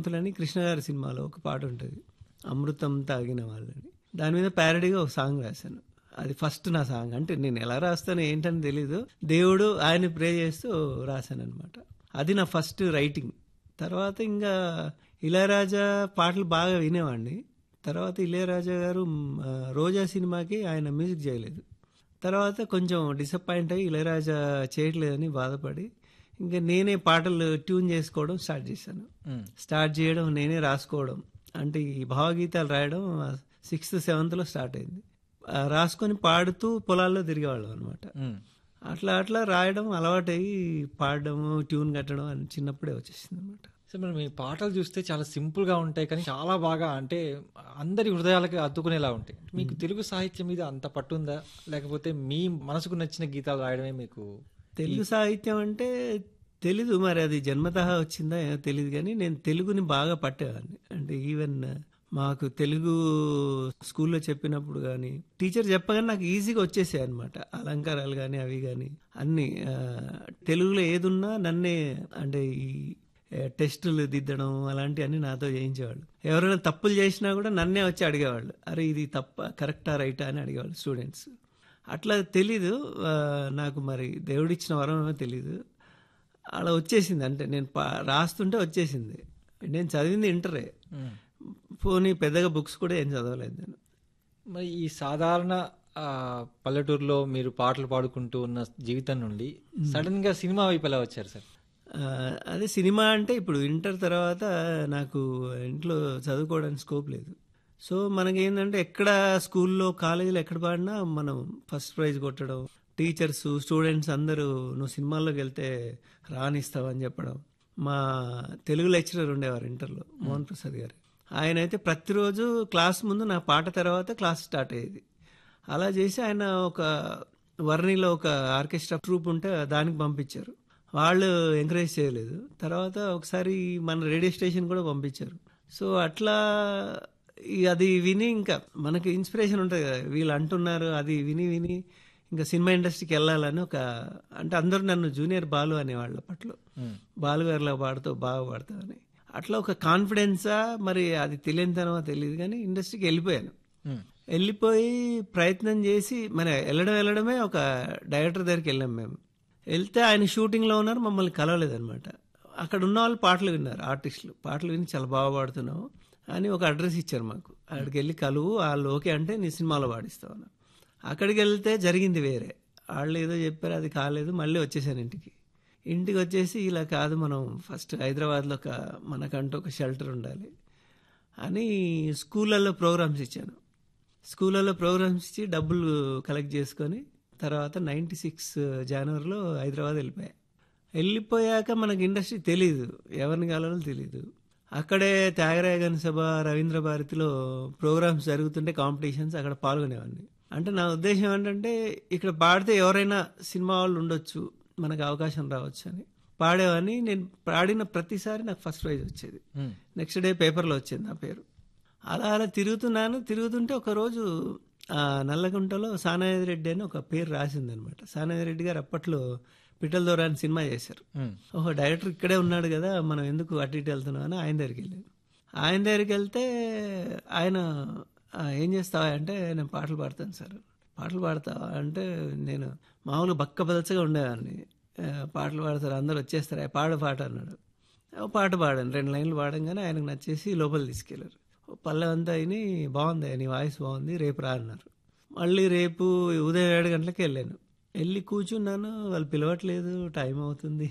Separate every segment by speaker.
Speaker 1: అదృష్టవంతులని కృష్ణ గారి సినిమాలో ఒక పాట ఉంటుంది అమృతం తాగిన వాళ్ళని దాని మీద ప్యారడీగా ఒక సాంగ్ రాశాను అది ఫస్ట్ నా సాంగ్ అంటే నేను ఎలా రాస్తాను ఏంటని తెలీదు దేవుడు ఆయన ప్రే చేస్తూ రాశాను అనమాట అది నా ఫస్ట్ రైటింగ్ తర్వాత ఇంకా ఇళయరాజా పాటలు బాగా వినేవాడిని తర్వాత ఇళయరాజా గారు మ్, ఆ, రోజా సినిమాకి ఆయన మ్యూజిక్ చేయలేదు తర్వాత కొంచెం డిసప్పాయింట్ అయ్యి ఇళయరాజా చేయట్లేదని బాధపడి ఇంకా నేనే పాటలు ట్యూన్ చేసుకోవడం స్టార్ట్ చేశాను స్టార్ట్ చేయడం నేనే రాసుకోవడం అంటే ఈ భావగీతాలు రాయడం సిక్స్త్ సెవెంత్లో స్టార్ట్ అయింది ఆ, రాసుకొని పాడుతూ పొలాల్లో తిరిగేవాళ్ళం అనమాట అట్లా అట్లా రాయడం అలవాటయ్యి పాడడం ట్యూన్ కట్టడం అని చిన్నప్పుడే వచ్చేసింది అనమాట
Speaker 2: సో మరి మీ పాటలు చూస్తే చాలా సింపుల్ గా ఉంటాయి కానీ చాలా బాగా అంటే అందరి హృదయాలకి అద్దుకునేలా ఉంటాయి మీకు తెలుగు సాహిత్యం మీద అంత పట్టుందా లేకపోతే మీ మనసుకు నచ్చిన గీతాలు రాయడమే మీకు
Speaker 1: తెలుగు సాహిత్యం అంటే తెలీదు మరి అది జన్మతః వచ్చిందా ఏమో తెలియదు కానీ నేను తెలుగుని బాగా పట్టేవాడిని అంటే ఈవెన్ మాకు తెలుగు స్కూల్లో చెప్పినప్పుడు కానీ టీచర్ చెప్పగానే నాకు ఈజీగా వచ్చేసాయి అనమాట అలంకారాలు కానీ అవి కానీ అన్ని ఆ, తెలుగులో ఏదున్నా నన్నే అంటే ఈ ఏ, టెస్టులు దిద్దడం అలాంటివన్నీ నాతో చేయించేవాళ్ళు ఎవరైనా తప్పులు చేసినా కూడా నన్నే వచ్చి అడిగేవాళ్ళు అరే ఇది తప్ప కరెక్టా రైటా అని అడిగేవాళ్ళు స్టూడెంట్స్ అట్లా తెలీదు ఆ, నాకు మరి దేవుడిచ్చిన వరం ఏమో తెలీదు అలా వచ్చేసింది అంటే నేను పా- రాస్తుంటే వచ్చేసింది నేను చదివింది ఇంటరే పోనీ పెద్దగా బుక్స్ కూడా ఏం చదవలేదు నేను
Speaker 2: మరి ఈ సాధారణ ఆ, పల్లెటూరులో మీరు పాటలు పాడుకుంటూ ఉన్న జీవితం నుండి సడన్ గా సినిమా వైపు ఎలా వచ్చారు సార్
Speaker 1: ఆ, అదే సినిమా అంటే ఇప్పుడు ఇంటర్ తర్వాత నాకు ఇంట్లో చదువుకోవడానికి స్కోప్ లేదు సో మనకేంటంటే ఎక్కడ స్కూల్లో కాలేజీలో ఎక్కడ పాడినా మనం ఫస్ట్ ప్రైజ్ కొట్టడం టీచర్స్ స్టూడెంట్స్ అందరూ నువ్వు సినిమాల్లోకి వెళ్తే రానిస్తావని చెప్పడం మా తెలుగు లెక్చరర్ ఉండేవారు ఇంటర్లో మోహన్ ప్రసాద్ గారు ఆయన అయితే ప్రతిరోజు క్లాస్ ముందు నా పాట తర్వాత క్లాస్ స్టార్ట్ అయ్యేది అలా చేసి ఆయన ఒక వర్ణిలో ఒక ఆర్కెస్ట్రా ట్రూప్ ఉంటే దానికి పంపించారు వాళ్ళు ఎంకరేజ్ చేయలేదు తర్వాత ఒకసారి మన రేడియో స్టేషన్ కూడా పంపించారు సో అట్లా ఈ అది విని ఇంకా మనకి ఇన్స్పిరేషన్ ఉంటుంది కదా వీళ్ళు అంటున్నారు అది విని విని ఇంకా సినిమా ఇండస్ట్రీకి వెళ్ళాలని ఒక అంటే అందరూ నన్ను జూనియర్ బాలు అనేవాళ్ళ అప్పట్లో బాలు గారిలో పాడుతావు బాగా పాడతావు అని అట్లా ఒక కాన్ఫిడెన్సా మరి అది తెలియనితనమో తెలియదు కానీ ఇండస్ట్రీకి వెళ్ళిపోయాను వెళ్ళిపోయి ప్రయత్నం చేసి మన వెళ్ళడం వెళ్ళడమే ఒక డైరెక్టర్ దగ్గరికి వెళ్ళాం మేము వెళ్తే ఆయన షూటింగ్లో ఉన్నారు మమ్మల్ని కలవలేదన్నమాట అక్కడ ఉన్న వాళ్ళు పాటలు విన్నారు ఆర్టిస్టులు పాటలు విని చాలా బాగా పాడుతున్నావు అని ఒక అడ్రస్ ఇచ్చారు మాకు అక్కడికి వెళ్ళి కలువు వాళ్ళు ఓకే అంటే నీ సినిమాలో పాడిస్తావు అన్నారు. అక్కడికి వెళ్తే జరిగింది వేరే వాళ్ళు ఏదో చెప్పారు అది కాలేదు మళ్ళీ వచ్చేసాను ఇంటికి ఇంటికి వచ్చేసి ఇలా కాదు మనం ఫస్ట్ హైదరాబాద్లో ఒక మనకంటూ ఒక షెల్టర్ ఉండాలి అని స్కూళ్ళల్లో ప్రోగ్రామ్స్ ఇచ్చాను స్కూళ్ళల్లో ప్రోగ్రామ్స్ ఇచ్చి డబ్బులు కలెక్ట్ చేసుకొని తర్వాత నైంటీ సిక్స్ జనవరిలో హైదరాబాద్ వెళ్ళిపోయా వెళ్ళిపోయాక మనకి ఇండస్ట్రీ తెలీదు ఎవరిని కావాలో తెలీదు అక్కడే త్యాగరాయగన్ సభ రవీంద్ర భారతిలో ప్రోగ్రామ్స్ జరుగుతుంటే కాంపిటీషన్స్ అక్కడ పాల్గొనేవాడిని అంటే నా ఉద్దేశం ఏంటంటే ఇక్కడ పాడితే ఎవరైనా సినిమా వాళ్ళు ఉండొచ్చు మనకు అవకాశం రావచ్చు అని పాడేవాడిని నేను పాడిన ప్రతిసారి నాకు ఫస్ట్ ప్రైజ్ వచ్చేది నెక్స్ట్ డే పేపర్లో వచ్చింది నా పేరు అలా అలా తిరుగుతున్నాను తిరుగుతుంటే ఒకరోజు ఆ నల్లగుంటలో సానాయి రెడ్డి అని ఒక పేరు రాసింది అనమాట సానాయి రెడ్డి గారు అప్పట్లో పిట్టల దొర అని సినిమా చేశారు ఓహో డైరెక్టర్ ఇక్కడే ఉన్నాడు కదా మనం ఎందుకు అటు ఇటు వెళ్తున్నాం అని ఆయన దగ్గరికి వెళ్ళాను ఆయన దగ్గరికి వెళ్తే ఆయన "ఆ, ఏం చేస్తావా అంటే నేను పాటలు పాడతాను సార్ పాటలు పాడతావా అంటే నేను మామూలుగా బక్క బదచ్చగా ఉండేవాడిని "ఆ, పాటలు పాడతారు అందరూ వచ్చేస్తారు "ఆ, పాడు పాట అన్నాడు ఓ పాట పాడాను రెండు లైన్లు పాడంగానే ఆయనకు నచ్చేసి లోపల తీసుకెళ్లారు ఓ పల్లె అంతా అయిని బాగుంది నీ వాయిస్ బాగుంది రేపు రా అన్నారు మళ్ళీ రేపు ఉదయం ఏడు గంటలకు వెళ్ళాను వెళ్ళి కూర్చున్నాను వాళ్ళు పిలవట్లేదు టైం అవుతుంది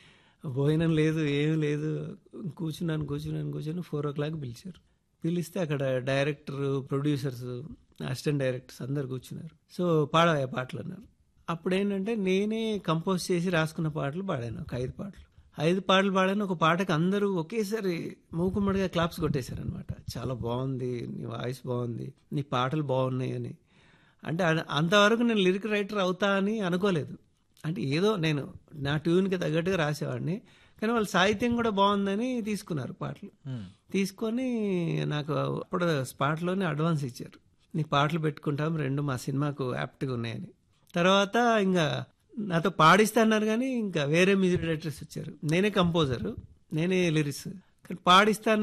Speaker 1: భోజనం లేదు ఏం లేదు కూర్చున్నాను కూర్చున్నాను కూర్చొని ఫోర్ ఓ క్లాక్ పిలిచారు పిలిస్తే అక్కడ డైరెక్టర్ ప్రొడ్యూసర్స్ అసిస్టెంట్ డైరెక్టర్స్ అందరు కూర్చున్నారు సో పాడవా పాటలు అన్నారు అప్పుడు ఏంటంటే నేనే కంపోజ్ చేసి రాసుకున్న పాటలు పాడాను ఒక ఐదు పాటలు ఐదు పాటలు పాడాను ఒక పాటకు అందరూ ఒకేసారి మూకుమ్మడిగా క్లాప్స్ కొట్టేశారనమాట చాలా బాగుంది నీ వాయిస్ బాగుంది నీ పాటలు బాగున్నాయి అని అంటే అ- అంతవరకు నేను లిరిక్ రైటర్ అవుతా అని అనుకోలేదు అంటే ఏదో నేను నా ట్యూన్కి తగ్గట్టుగా రాసేవాడిని కానీ వాళ్ళ సాహిత్యం కూడా బాగుందని తీసుకున్నారు పాటలు తీసుకొని నాకు అప్పుడు స్పాట్లోనే అడ్వాన్స్ ఇచ్చారు నీ పాటలు పెట్టుకుంటాం రెండు మా సినిమాకు యాప్ట్గా ఉన్నాయని తర్వాత ఇంకా నాతో పాడిస్తా అన్నారు కానీ ఇంకా వేరే మ్యూజిక్ డైరెక్టర్స్ వచ్చారు నేనే కంపోజరు నేనే లిరిక్స్ కానీ పాడిస్తా